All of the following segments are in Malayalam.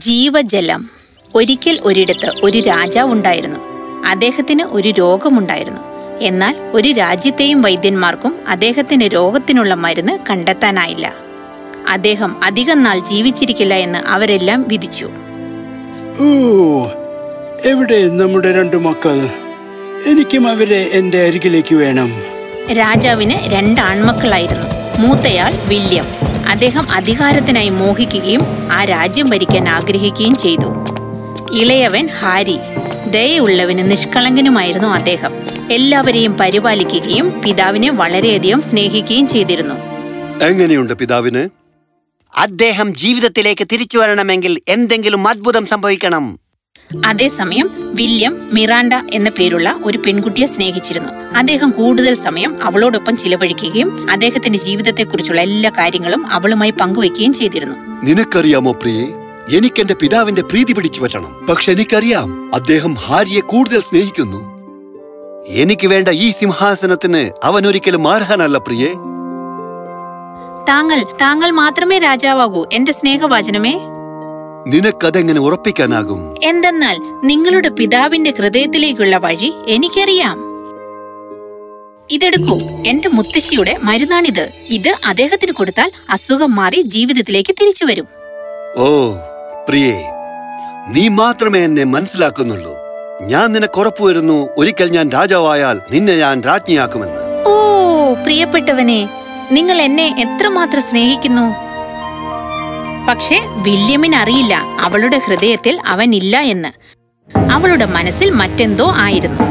ജീവജലം ഒരിക്കൽ ഒരിടത്ത് ഒരു രാജാവുണ്ടായിരുന്നു അദ്ദേഹത്തിന് ഒരു രോഗമുണ്ടായിരുന്നു എന്നാൽ ഒരു രാജ്യത്തെയും വൈദ്യന്മാർക്കും അദ്ദേഹത്തിന്റെ രോഗത്തിനുള്ള മരുന്ന് കണ്ടെത്താനായില്ല അദ്ദേഹം അധികം നാൾ ജീവിച്ചിരിക്കില്ല എന്ന് അവരെല്ലാം വിധിച്ചു ഓ എവിടെ നമ്മുടെ രണ്ടു മക്കൾ എനിക്കും അവരെ എന്റെ അരികിലേക്ക് വേണം രാജാവിന് രണ്ട് ആൺമക്കളായിരുന്നു മൂത്തയാൾ വില്യം അദ്ദേഹം അധികാരത്തിനായി മോഹിക്കുകയും ആ രാജ്യം ഭരിക്കാൻ ആഗ്രഹിക്കുകയും ചെയ്തു ഇളയവൻ ഹാരി ദയുള്ളവനും നിഷ്കളങ്കനുമായിരുന്നു അദ്ദേഹം എല്ലാവരെയും പരിപാലിക്കുകയും പിതാവിനെ വളരെയധികം സ്നേഹിക്കുകയും ചെയ്തിരുന്നു എങ്ങനെയുണ്ട് പിതാവിന് അദ്ദേഹം ജീവിതത്തിലേക്ക് തിരിച്ചു വരണമെങ്കിൽ എന്തെങ്കിലും അത്ഭുതം സംഭവിക്കണം അതേസമയം വില്യം മിറാണ്ട എന്ന പേരുള്ള ഒരു പെൺകുട്ടിയെ സ്നേഹിച്ചിരുന്നു അദ്ദേഹം കൂടുതൽ സമയം അവളോടൊപ്പം ചിലവഴിക്കുകയും അദ്ദേഹത്തിന്റെ ജീവിതത്തെക്കുറിച്ചുള്ള എല്ലാ കാര്യങ്ങളും അവളുമായി പങ്കുവെക്കുകയും ചെയ്തിരുന്നു നിനക്കറിയാമോ പ്രിയെ എനിക്ക് എന്റെ പിതാവിന്റെ പ്രീതി പിടിച്ചു പറ്റണം പക്ഷെ എനിക്കറിയാം അദ്ദേഹം ഹാരിയെ കൂടുതൽ സ്നേഹിക്കുന്നു എനിക്ക് വേണ്ട ഈ സിംഹാസനത്തിന് അവൻ ഒരിക്കലും അർഹനല്ല പ്രിയേ താങ്കൾ താങ്കൾ മാത്രമേ രാജാവാകൂ എന്റെ സ്നേഹവാചനമേ നിനക്കതെങ്ങനെ ഉറപ്പിക്കാനാകും എന്തെന്നാൽ നിങ്ങളുടെ പിതാവിന്റെ ഹൃദയത്തിലേക്കുള്ള വഴി എനിക്കറിയാം ഇതെടുക്കൂ എന്റെ മുത്തശ്ശിയുടെ മരുന്നാണിത് ഇത് അദ്ദേഹത്തിന് കൊടുത്താൽ അസുഖം മാറി ജീവിതത്തിലേക്ക് തിരിച്ചു വരും ഓ പ്രിയേ നീ മാത്രമേ എന്നെ മനസ്സിലാക്കുന്നുള്ളൂ ഞാൻ നിനക്ക് ഉറപ്പുവരുന്നു ഒരിക്കൽ ഞാൻ രാജാവായാൽ നിന്നെ ഞാൻ രാജ്ഞിയാക്കുമെന്ന് ഓ പ്രിയപ്പെട്ടവനെ നിങ്ങൾ എന്നെ എത്രമാത്രം സ്നേഹിക്കുന്നു പക്ഷേ വില്യമിന് അറിയില്ല അവളുടെ ഹൃദയത്തിൽ അവൻ ഇല്ല എന്ന് അവളുടെ മനസ്സിൽ മറ്റെന്തോ ആയിരുന്നു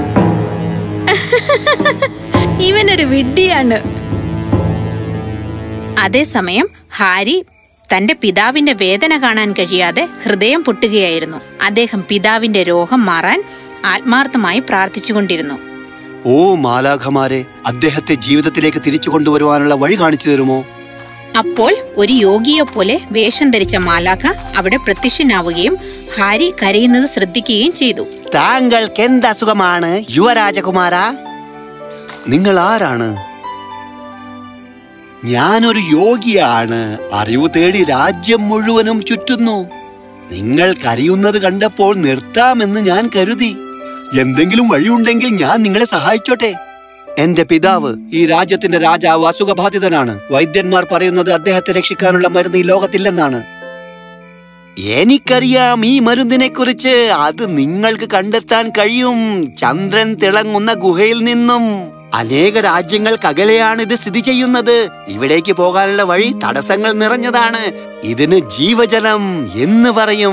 ഇവനൊരു വിഡ്ഢിയാണ് അതേസമയം ഹാരി തന്റെ പിതാവിന്റെ വേദന കാണാൻ കഴിയാതെ ഹൃദയം പൊട്ടുകയായിരുന്നു അദ്ദേഹം പിതാവിന്റെ രോഗം മാറാൻ ആത്മാർത്ഥമായി പ്രാർത്ഥിച്ചുകൊണ്ടിരുന്നു ഓ മാലാഖമാരെ അദ്ദേഹത്തെ ജീവിതത്തിലേക്ക് തിരിച്ചു കൊണ്ടുവരുവാനുള്ള വഴി കാണിച്ചു തരുമോ അപ്പോൾ ഒരു യോഗിയെ പോലെ വേഷം ധരിച്ച മാലാഖ അവിടെ പ്രത്യക്ഷനാവുകയും ഹാരി കരയുന്നത് ശ്രദ്ധിക്കുകയും ചെയ്തു താങ്കൾക്ക് എന്ത് അസുഖമാണ് യുവരാജകുമാര നിങ്ങൾ ആരാണ് ഞാനൊരു യോഗിയാണ് അറിവ് തേടി രാജ്യം മുഴുവനും ചുറ്റുന്നു നിങ്ങൾ കരയുന്നത് കണ്ടപ്പോൾ നിർത്താമെന്ന് ഞാൻ കരുതി എന്തെങ്കിലും വഴിയുണ്ടെങ്കിൽ ഞാൻ നിങ്ങളെ സഹായിച്ചോട്ടെ എന്റെ പിതാവ് ഈ രാജ്യത്തിന്റെ രാജാവ് അസുഖബാധിതനാണ് വൈദ്യന്മാർ പറയുന്നത് അദ്ദേഹത്തെ രക്ഷിക്കാനുള്ള മരുന്ന് ഈ ലോകത്തില്ലെന്നാണ് എനിക്കറിയാം ഈ മരുന്നിനെ കുറിച്ച് അത് നിങ്ങൾക്ക് കണ്ടെത്താൻ കഴിയും ചന്ദ്രൻ തിളങ്ങുന്ന ഗുഹയിൽ നിന്നും അനേക രാജ്യങ്ങൾക്കകലെയാണ് ഇത് സ്ഥിതി ചെയ്യുന്നത് ഇവിടേക്ക് പോകാനുള്ള വഴി തടസ്സങ്ങൾ നിറഞ്ഞതാണ് ഇതിന് ജീവജലം എന്ന് പറയും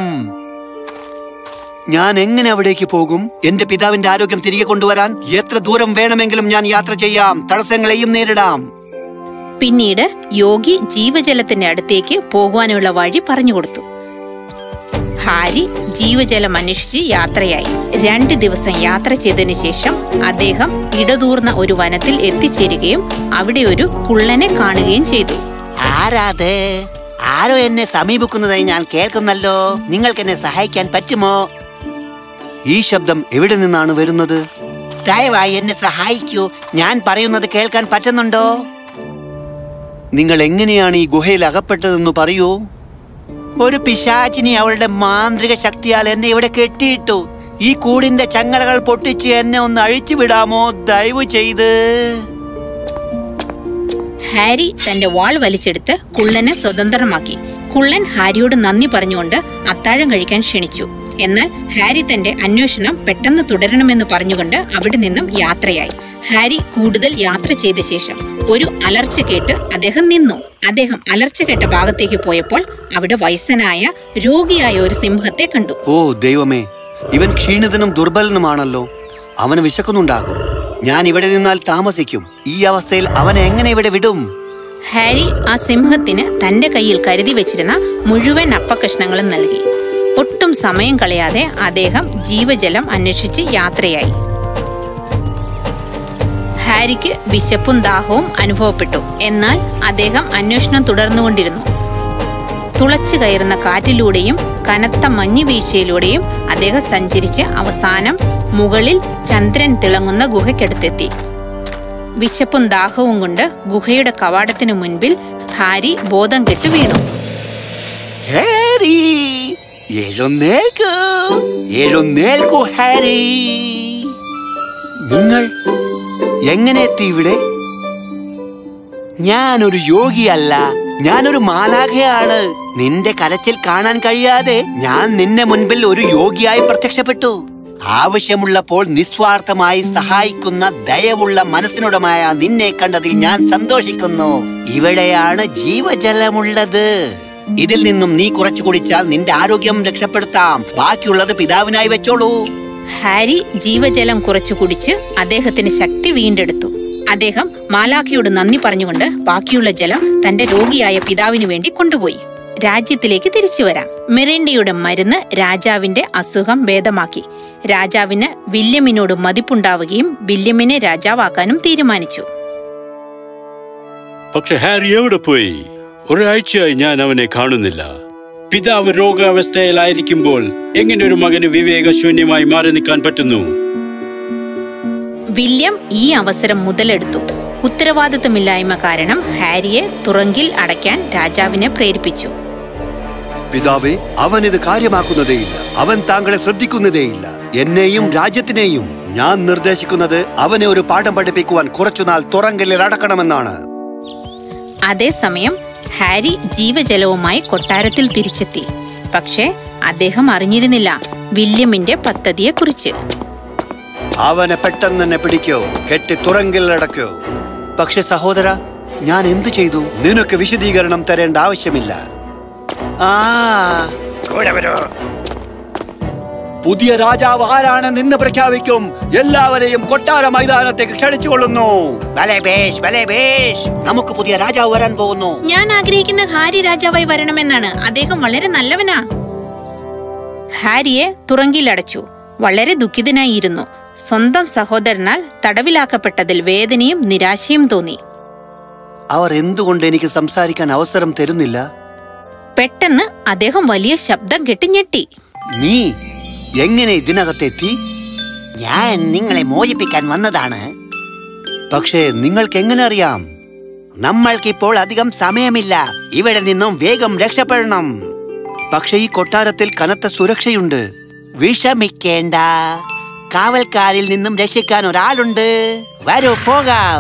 ഞാൻ എങ്ങനെ അവിടേക്ക് പോകും എന്റെ പിതാവിന്റെ ആരോഗ്യം തിരികെ കൊണ്ടുവരാൻ എത്ര ദൂരം വേണമെങ്കിലും ഞാൻ യാത്ര ചെയ്യാം തടസ്സങ്ങളെയും നേരിടാം പിന്നീട് യോഗി ജീവജലത്തിന്റെ അടുത്തേക്ക് പോകുവാനുള്ള വഴി പറഞ്ഞുകൊടുത്തു ഹാരി ജീവജലം അന്വേഷിച്ച് യാത്രയായി രണ്ട് ദിവസം യാത്ര ചെയ്തതിനു ശേഷം അദ്ദേഹം ഇടതൂർന്ന ഒരു വനത്തിൽ എത്തിച്ചേരുകയും അവിടെ ഒരു കുള്ളനെ കാണുകയും ചെയ്തു ആരാത് ആരോ എന്നെ സമീപിക്കുന്നതായി ഞാൻ കേൾക്കുന്നല്ലോ നിങ്ങൾക്ക് എന്നെ സഹായിക്കാൻ പറ്റുമോ ഈ ശബ്ദം എവിടെ നിന്നാണ് വരുന്നത് ദയവായി എന്നെ സഹായിക്കൂ ഞാൻ പറയുന്നത് കേൾക്കാൻ പറ്റുന്നുണ്ടോ നിങ്ങൾ എങ്ങനെയാണ് ഈ ഗുഹയിൽ അകപ്പെട്ടതെന്ന് പറയൂ ഒരു പിശാചിനി അവളുടെ മാന്ത്രിക ശക്തിയാൽ എന്നെ ഇവിടെ കെട്ടിയിട്ടു ഈ കൂടിന്റെ ചങ്ങലകൾ പൊട്ടിച്ച് എന്നെ ഒന്ന് അഴിച്ചു വിടാമോ ദയവ് ചെയ്ത് ഹാരി തന്റെ വാൾ വലിച്ചെടുത്ത് കുള്ളനെ സ്വതന്ത്രമാക്കി കുള്ളൻ ഹാരിയോട് നന്ദി പറഞ്ഞുകൊണ്ട് അത്താഴം കഴിക്കാൻ ക്ഷണിച്ചു എന്നാൽ ഹാരി തന്റെ അന്വേഷണം പെട്ടെന്ന് തുടരണമെന്ന് പറഞ്ഞുകൊണ്ട് അവിടെ നിന്നും യാത്രയായി ഹാരി കൂടുതൽ യാത്ര ചെയ്ത ശേഷം ഒരു അലർച്ച കേട്ട് അദ്ദേഹം നിന്നു അദ്ദേഹം അലർച്ച കേട്ട ഭാഗത്തേക്ക് പോയപ്പോൾ അവിടെ വയസ്സനായ രോഗിയായ ഒരു സിംഹത്തെ കണ്ടു ഓ ദൈവമേ ഇവൻ ക്ഷീണിതനും ദുർബലനുമാണല്ലോ അവന് വിശക്കുന്നുണ്ടാകും ഞാൻ ഇവിടെ നിന്നാൽ താമസിക്കും ഈ അവസ്ഥയിൽ അവനെ എങ്ങനെ ഇവിടെ വിടും ഹാരി ആ സിംഹത്തിന് തന്റെ കയ്യിൽ കരുതി വെച്ചിരുന്ന മുഴുവൻ അപ്പകഷ്ണങ്ങളും നൽകി ഒട്ടും സമയം കളയാതെ അദ്ദേഹം ജീവജലം അന്വേഷിച്ച് യാത്രയായി ഹാരിക്ക് വിശപ്പും ദാഹവും അനുഭവപ്പെട്ടു എന്നാൽ അദ്ദേഹം അന്വേഷണം തുടർന്നുകൊണ്ടിരുന്നു തുളച്ചു കയറുന്ന കാറ്റിലൂടെയും കനത്ത മഞ്ഞു വീഴ്ചയിലൂടെയും അദ്ദേഹം സഞ്ചരിച്ച് അവസാനം മുകളിൽ ചന്ദ്രൻ തിളങ്ങുന്ന ഗുഹയ്ക്കടുത്തെത്തി വിശപ്പും ദാഹവും കൊണ്ട് ഗുഹയുടെ കവാടത്തിനു മുൻപിൽ ഹാരി ബോധം കെട്ടു വീണു ഹാരി എഴുന്നേൽക്കൂ എഴുന്നേൽക്കൂ ഹാരി നിങ്ങൾ എങ്ങനെ എത്തി ഇവിടെ ഞാനൊരു യോഗിയല്ല ഞാനൊരു മാലാഖയാണ് നിന്റെ കരച്ചിൽ കാണാൻ കഴിയാതെ ഞാൻ നിന്നെ മുൻപിൽ ഒരു യോഗിയായി പ്രത്യക്ഷപ്പെട്ടു ആവശ്യമുള്ളപ്പോൾ നിസ്വാർത്ഥമായി സഹായിക്കുന്ന ദയവുള്ള മനസ്സിനുടമായ നിന്നെ കണ്ടതിൽ ഞാൻ സന്തോഷിക്കുന്നു ഇവിടെയാണ് ജീവജലമുള്ളത് ഇതിൽ നിന്നും നീ കുറച്ചു കുടിച്ചാൽ നിന്റെ ആരോഗ്യം രക്ഷപ്പെടുത്താം ബാക്കിയുള്ളത് പിതാവിനായി വെച്ചോളൂ ഹാരി ജീവജലം കുറച്ചു കുടിച്ച് അദ്ദേഹത്തിന് ശക്തി വീണ്ടെടുത്തു അദ്ദേഹം മാലാഖയോട് നന്ദി പറഞ്ഞുകൊണ്ട് ബാക്കിയുള്ള ജലം തന്റെ രോഗിയായ പിതാവിന് വേണ്ടി കൊണ്ടുപോയി രാജ്യത്തിലേക്ക് തിരിച്ചു വരാം മിറിൻഡയുടെ മരുന്ന് രാജാവിന്റെ അസുഖം ഭേദമാക്കി രാജാവിന് വില്യമിനോട് മതിപ്പുണ്ടാവുകയും വില്യമിനെ രാജാവാക്കാനും തീരുമാനിച്ചു പക്ഷെ ഹാരി എവിടെ പോയി ഒരാഴ്ചയായി ഞാൻ അവനെ കാണുന്നില്ല പിതാവ് രോഗാവസ്ഥയിലായിരിക്കുമ്പോൾ എങ്ങനെ ഒരു മകന് വിവേകശൂന്യമായി മാറി നിൽക്കാൻ പറ്റുന്നു വില്യം ഈ അവസരം മുതലെടുത്തു ഉത്തരവാദിത്തമില്ലായ്മ കാരണം ഹാരിയെ തുറങ്കിൽ അടയ്ക്കാൻ രാജാവിനെ പ്രേരിപ്പിച്ചു പിതാവേ അവൻ ഇത് കാര്യമാക്കുന്നതേയില്ല അവൻ താങ്കളെ ശ്രദ്ധിക്കുന്നതേയില്ല എന്നെയും രാജ്യത്തിനെയും ഞാൻ നിർദ്ദേശിക്കുന്നത് അവനെ ഒരു പാഠം പഠിപ്പിക്കുവാൻ കുറച്ചുനാൾ തുറങ്കലിൽ അടക്കണമെന്നാണ് അതേസമയം ഹാരി ജീവജലവുമായി കൊട്ടാരത്തിൽ തിരിച്ചെത്തി പക്ഷേ അദ്ദേഹം അറിഞ്ഞിരുന്നില്ല വില്യമിന്റെ പദ്ധതിയെക്കുറിച്ച് അവനെ പെട്ടെന്ന് തന്നെ പിടിക്കോ കെട്ടി തുറങ്കിൽ അടക്കോ പക്ഷെ സഹോദര ഞാൻ എന്തു ചെയ്തു നിനക്ക് വിശദീകരണം തരേണ്ട ആവശ്യമില്ല ആ പുതിയ രാജാവ് ആരാണെന്ന് ഇന്ന് പ്രഖ്യാപിക്കും എല്ലാവരെയും കൊട്ടാര മൈതാനത്തേക്ക് ക്ഷണിച്ചുകൊള്ളുന്നു ഭലേ ഭേഷ് ഭലേ ഭേഷ് നമുക്ക് പുതിയ രാജാവ് വരാൻ പോകുന്നു ഞാൻ ആഗ്രഹിക്കുന്ന ഹാരി രാജാവായി വരണമെന്നാണ് അദ്ദേഹം വളരെ നല്ലവനാ ഹാരിയെ തുറങ്കിലടച്ചു വളരെ ദുഃഖിതനായിരുന്നു സ്വന്തം സഹോദരനാൽ തടവിലാക്കപ്പെട്ടതിൽ വേദനയും നിരാശയും തോന്നി അവർ എന്തുകൊണ്ട് എനിക്ക് സംസാരിക്കാൻ അവസരം തരുന്നില്ല പെട്ടെന്ന് അദ്ദേഹം വലിയ ശബ്ദം കെട്ടി ഞെട്ടി നീ എങ്ങനെ ഇതിനകത്തെത്തി ഞാൻ നിങ്ങളെ മോചിപ്പിക്കാൻ വന്നതാണ് പക്ഷേ നിങ്ങൾക്ക് എങ്ങനെ അറിയാം നമ്മൾക്കിപ്പോൾ അധികം സമയമില്ല ഇവിടെ നിന്നും വേഗം രക്ഷപ്പെടണം പക്ഷേ ഈ കൊട്ടാരത്തിൽ കനത്ത സുരക്ഷയുണ്ട് വിഷമിക്കേണ്ട കാവൽക്കാരിൽ നിന്നും രക്ഷിക്കാൻ ഒരാളുണ്ട് വരൂ പോകാം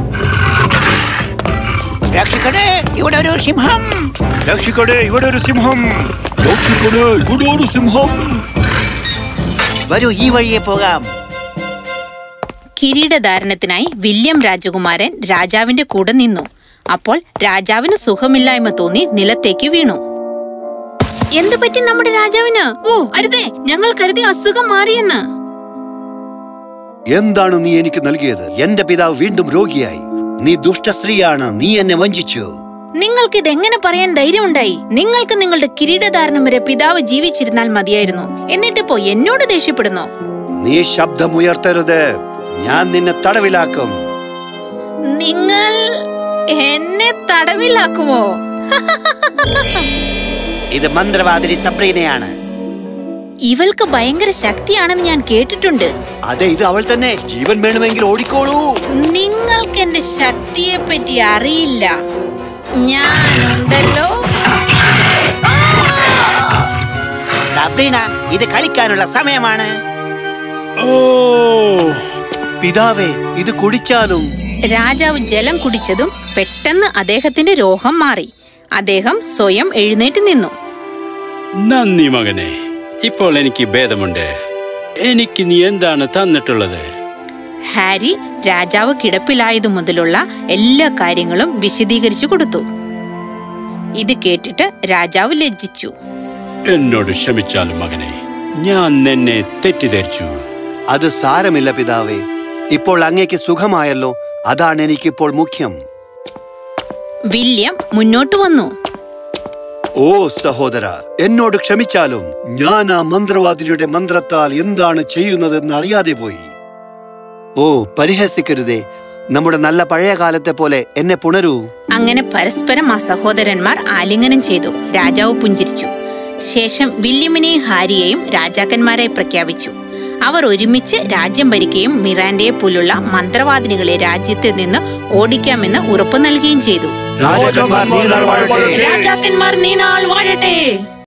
രക്ഷിക്കണേ ഇവിടെ ഒരു സിംഹം രക്ഷിക്കടേ ഇവിടെ ഒരു സിംഹം രക്ഷിക്കടേ ഇവിടെ ഒരു സിംഹം വരൂ ഈ വഴിയെ പോകാം കിരീടധാരണത്തിനായി വില്യം രാജകുമാരൻ രാജാവിന്റെ കൂടെ നിന്നു അപ്പോൾ രാജാവിന് സുഖമില്ലായ്മ തോന്നി നിലത്തേക്ക് വീണു എന്തു പറ്റി നമ്മുടെ രാജാവിന് ഓ അരുതേ ഞങ്ങൾ കരുതി അസുഖം മാറിയെന്ന് എന്താണ് നീ എനിക്ക് നൽകിയത് എന്റെ പിതാവ് വീണ്ടും രോഗിയായി നീ ദുഷ്ടസ്ത്രീയാണ് നീ എന്നെ വഞ്ചിച്ചു നിങ്ങൾക്ക് ഇതെങ്ങനെ പറയാൻ ധൈര്യമുണ്ടായി നിങ്ങൾക്ക് നിങ്ങളുടെ കിരീടധാരണം വരെ പിതാവ് ജീവിച്ചിരുന്നാൽ മതിയായിരുന്നു എന്നിട്ടിപ്പോ എന്നോട് ദേഷ്യപ്പെടുന്നോ നീ ശബ്ദമുയർത്തരുത് ഞാൻ നിന്നെ തടവിലാക്കും നിങ്ങൾ എന്നെ തടവിലാക്കുമോ ഇത് മന്ത്രവാദിനി സബ്രീനയാണ് ഇവൾക്ക് ഭയങ്കര ശക്തിയാണെന്ന് ഞാൻ കേട്ടിട്ടുണ്ട് അതെ ഇത് അവൾ തന്നെ ജീവൻ വേണമെങ്കിൽ ഓടിക്കോളൂ നിങ്ങൾക്ക് എന്റെ ശക്തിയെ പറ്റി അറിയില്ല ഞാനുണ്ടല്ലോ സബ്രീന ഇത് കളിക്കാനുള്ള സമയമാണ് ഓ പിതാവേ ഇത് കുടിച്ചാലും രാജാവ് ജലം കുടിച്ചതും പെട്ടെന്ന് അദ്ദേഹത്തിന്റെ രോഗം മാറി അദ്ദേഹം സ്വയം എഴുന്നേറ്റ് നിന്നു നന്ദി മകനെ ഇപ്പോൾ എനിക്ക് ഭേദമുണ്ട് എനിക്ക് നീ എന്താണ് തന്നിട്ടുള്ളത് ഹാരി രാജാവ് കിടപ്പിലായതു മുതലുള്ള എല്ലാ കാര്യങ്ങളും വിശദീകരിച്ചു കൊടുത്തു ഇത് കേട്ടിട്ട് രാജാവ് ലജ്ജിച്ചു എന്നോട് ക്ഷമിച്ചാലും മകനെ ഞാൻ നിന്നെ തെറ്റിദ്ധരിച്ചു അത് സാരമില്ല പിതാവേ ഇപ്പോൾ അങ്ങേക്ക് സുഖമായല്ലോ അതാണ് എനിക്കിപ്പോൾ മുഖ്യം വില്യം മുന്നോട്ട് വന്നു ഓ സഹോദര എന്നോട് ക്ഷമിച്ചാലും ഞാൻ ആ മന്ത്രവാദിനിയുടെ മന്ത്രത്താൽ എന്താണ് ചെയ്യുന്നതെന്ന് അറിയാതെ പോയി ഓ പരിഹസിക്കരുതേ നമ്മുടെ നല്ല പഴയ കാലത്തെ പോലെ എന്നെ പുണരൂ അങ്ങനെ പരസ്പരം ആ സഹോദരന്മാർ ആലിംഗനം ചെയ്തു രാജാവ് പുഞ്ചിരിച്ചു ശേഷം വില്യമിനെയും ഹാരിയെയും രാജാക്കന്മാരായി പ്രഖ്യാപിച്ചു അവർ ഒരുമിച്ച് രാജ്യം ഭരിക്കുകയും മിറാൻഡയെ പോലുള്ള മന്ത്രവാദിനികളെ രാജ്യത്തിൽ നിന്ന് ഓടിക്കാമെന്ന് ഉറപ്പു നൽകുകയും ചെയ്തു രാജാക്കന്മാർ നീണാൾ വാഴട്ടെ. രാജാക്കന്മാർ നീണാൾ വാഴട്ടെ